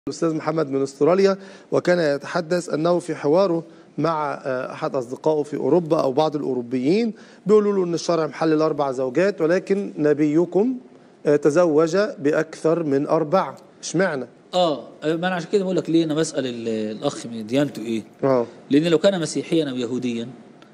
الأستاذ محمد من استراليا وكان يتحدث أنه في حواره مع آه، أحد أصدقائه في أوروبا أو بعض الأوروبيين بيقولوا له أن الشرع محل الأربع زوجات ولكن نبيكم آه، تزوج بأكثر من أربعة اشمعنى؟ اه ما انا عشان كده بقول لك ليه انا بسال ال- الاخ من ديانته ايه اه لان لو كان مسيحيا او يهوديا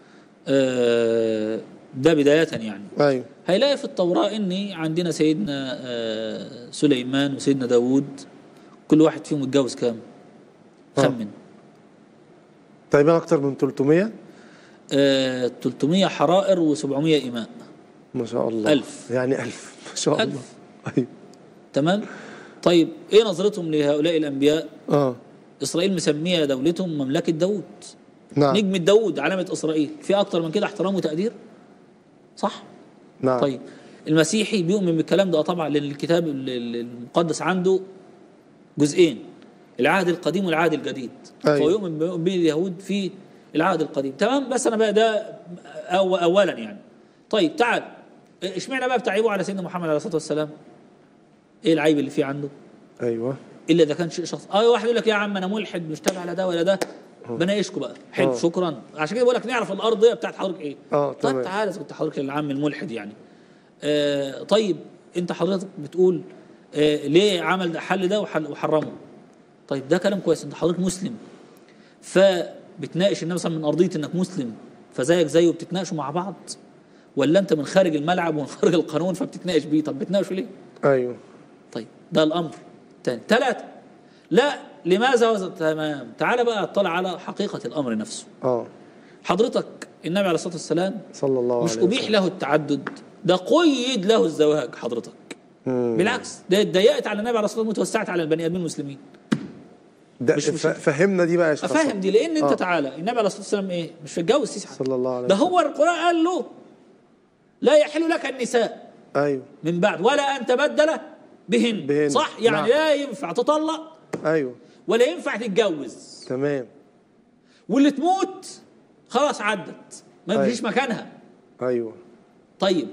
آه ده بدايه يعني أيوه هيلاقي في التوراه ان عندنا سيدنا آه سليمان وسيدنا داوود كل واحد فيهم اتجوز كام آه. خمن تقريبا أكثر من 300 آه 300 حرائر و700 إماء ما شاء الله ألف. يعني ألف ما شاء الله ألف. أيوه تمام طيب ايه نظرتهم لهؤلاء الانبياء اه اسرائيل مسميه دولتهم مملكه داوود نعم نجم داوود علامه اسرائيل في اكتر من كده احترام وتقدير صح نعم طيب المسيحي بيؤمن بالكلام ده آه طبعا لان الكتاب ال- ال- المقدس عنده جزئين العهد القديم والعهد الجديد أيوة. فهو يؤمن ب- باليهود في العهد القديم تمام بس انا بقى ده أو اولا يعني طيب تعال اشمعنى بقى بتعيبوا على سيدنا محمد عليه الصلاه والسلام ايه العيب اللي فيه عنده أيوه الا اذا كان شيء شخص اه واحد يقول لك يا عم انا ملحد مش تابع لا ده ولا ده بناقشكم بقى حلو آه. شكرا عشان كده بقول لك نعرف الارضيه بتاعت حضرتك ايه آه، طيب تمام. تعالى إذا كنت حضرتك العم الملحد يعني آه طيب انت حضرتك بتقول آه ليه عمل ده حل ده وحل وحرمه طيب ده كلام كويس انت حضرتك مسلم فبتناقش النبي صلى الله عليه وسلم من ارضيه انك مسلم فزيك زيه بتتناقشوا مع بعض ولا انت من خارج الملعب ومن خارج القانون فبتتناقش بيه طب بتناقشوا ليه أيوه طيب ده الامر تاني ثلاثة لا لماذا وز... تمام تعال بقى اطلع على حقيقة الامر نفسه اه حضرتك النبي عليه الصلاة والسلام صلى الله عليه مش وسلم ابيح له التعدد ده قيد له الزواج حضرتك مم. بالعكس ده اتضيقت على النبي عليه الصلاة والسلام وتوسعت على البني ادمين المسلمين ده مش- مش- ف- فهمنا دي بقى يا شيخ افهم دي لان انت آه. تعالى النبي عليه الصلاة والسلام ايه مش في الجوز تسعة صلى الله عليه ده وسلم هو القرآن قال له لا يحل لك النساء أيوه من بعد ولا ان تبدل بهن, بهن. صح يعني نعم. لا ينفع تطلق أيوه ولا ينفع تتجوز تمام واللي تموت خلاص عدت ما أيوة. فيش مكانها أيوه طيب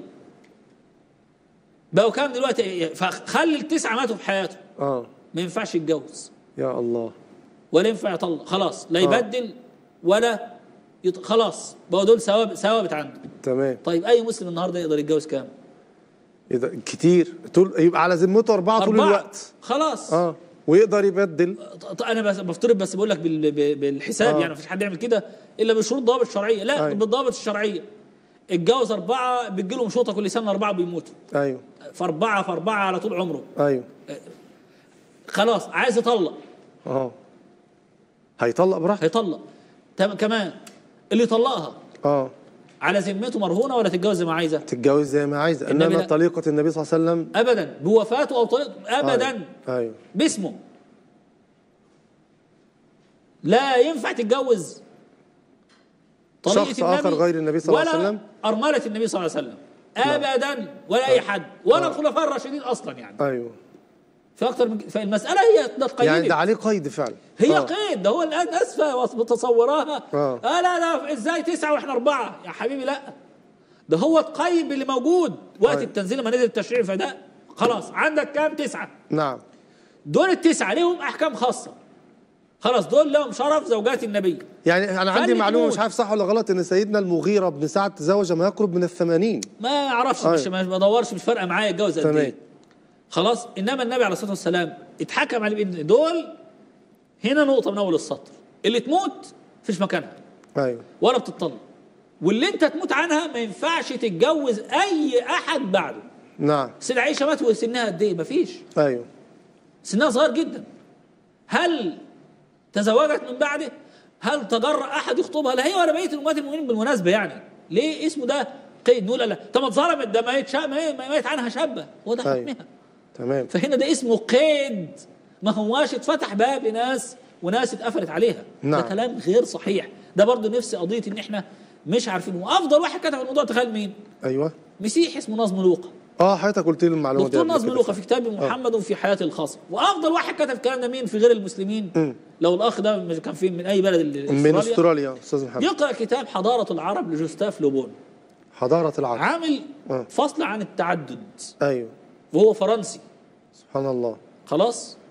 بقوا كام دلوقتي فخلي التسعه ماتوا في حياته اه ما ينفعش يتجوز يا الله ولا ينفع يطلق خلاص لا آه. يبدل ولا يط... خلاص بقوا دول ثوابت ثوابت عنده تمام طيب اي مسلم النهارده يقدر يتجوز كام؟ إذا كتير طول يبقى على ذمته أربعة طول أربعة. الوقت خلاص اه ويقدر يبدل ط- ط- انا بس بفترض بس بقول لك بال... ب- بالحساب آه. يعني مفيش حد يعمل كده الا بشروط ضوابط شرعيه لا أيوة. بالضوابط الشرعيه اتجوز اربعه بتجي لهم شوطه كل سنه اربعه بيموتوا أيوه فاربعه فاربعه على طول عمره أيوه خلاص عايز يطلق اه هيطلق براحته هيطلق تم- كمان اللي طلقها اه على ذمته مرهونه ولا تتجوز زي ما عايزه تتجوز زي ما عايزه النبي انما لا. طليقه النبي صلى الله عليه وسلم ابدا بوفاته او طليقته ابدا ايوه, أيوه. باسمه لا ينفع تتجوز طليقة شخص آخر غير النبي صلى الله عليه ولا وسلم؟ أرملة النبي صلى الله عليه وسلم أبدا ولا أي حد ولا الخلفاء الراشدين أصلا يعني ايوه في أكتر من كده. فالمسألة هي ده اتقيدت. يعني ده عليه قيد فعلا هي آه. قيد ده هو الان اسفه متصوراها آه. آه لا لا ازاي تسعه واحنا اربعه يا حبيبي لا ده هو اتقيد باللي موجود وقت أيوة. التنزيل لما نزل التشريع فده خلاص عندك كام تسعه نعم دول التسعه ليهم احكام خاصه خلاص دول لهم شرف زوجات النبي يعني انا عندي فاللي معلومه تموت. مش عارف صح ولا غلط ان سيدنا المغيره بن سعد تزوج ما يقرب من الثمانين ما اعرفش أيوة. مش ما بدورش مش فارقه معايا اتجوز قد تمام. ايه خلاص انما النبي عليه الصلاه والسلام اتحكم عليه بان دول هنا نقطه من اول السطر اللي تموت فيش مكانها ايوه ولا بتطلق واللي انت تموت عنها ما ينفعش تتجوز اي احد بعده نعم سيدة عائشه مات وسنها قد ايه مفيش ايوه سنها صغير جدا هل تزوجت من بعده هل تجرأ احد يخطبها لا هي ولا بقيه امهات المؤمنين بالمناسبه يعني ليه اسمه ده قيد نقول لا طب ما اتظلمت ده ميت شاب ميت عنها شابه هو ده أيوة. حكمها تمام فهنا ده اسمه قيد ما هواش اتفتح باب لناس وناس اتقفلت عليها نعم. ده كلام غير صحيح ده برضه نفس قضيه ان احنا مش عارفين وافضل واحد كتب الموضوع تخيل مين ايوه مسيحي اسمه نظم لوقا اه حضرتك قلت لي المعلومه دي دكتور قبل نظم كده. لوقا في كتابه محمد في حياته الخاصه وافضل واحد كتب الكلام ده مين في غير المسلمين مم. لو الاخ ده مش كان فين من اي بلد ال- من استراليا استراليا استاذ محمد يقرا كتاب حضاره العرب لجوستاف لوبون حضاره العرب عامل آه. فصل عن التعدد ايوه وهو فرنسي سبحان الله خلاص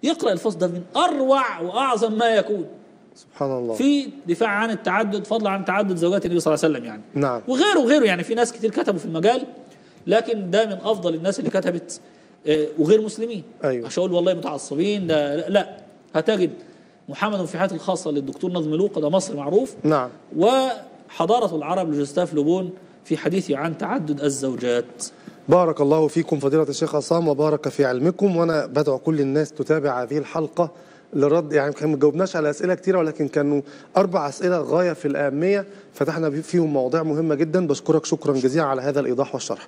يقرأ الفصل ده من أروع وأعظم ما يكون سبحان الله في دفاع عن التعدد فضلا عن تعدد زوجات النبي صلى الله عليه وسلم يعني نعم. وغيره وغيره يعني في ناس كتير كتبوا في المجال لكن ده من افضل الناس اللي كتبت آه، وغير مسلمين أيوة. مش هقول والله متعصبين ده لا, لا هتجد محمد في حياته الخاصه للدكتور نظم لوقا ده مصري معروف نعم وحضاره العرب لجوستاف لوبون في حديثه عن تعدد الزوجات بارك الله فيكم فضيلة الشيخ عصام وبارك في علمكم وأنا بدعو كل الناس تتابع هذه الحلقة لرد يعني كان ما جاوبناش على أسئلة كتيرة ولكن كانوا أربع أسئلة غاية في الأهمية فتحنا فيهم مواضيع مهمة جدا بشكرك شكرا جزيلا على هذا الإيضاح والشرح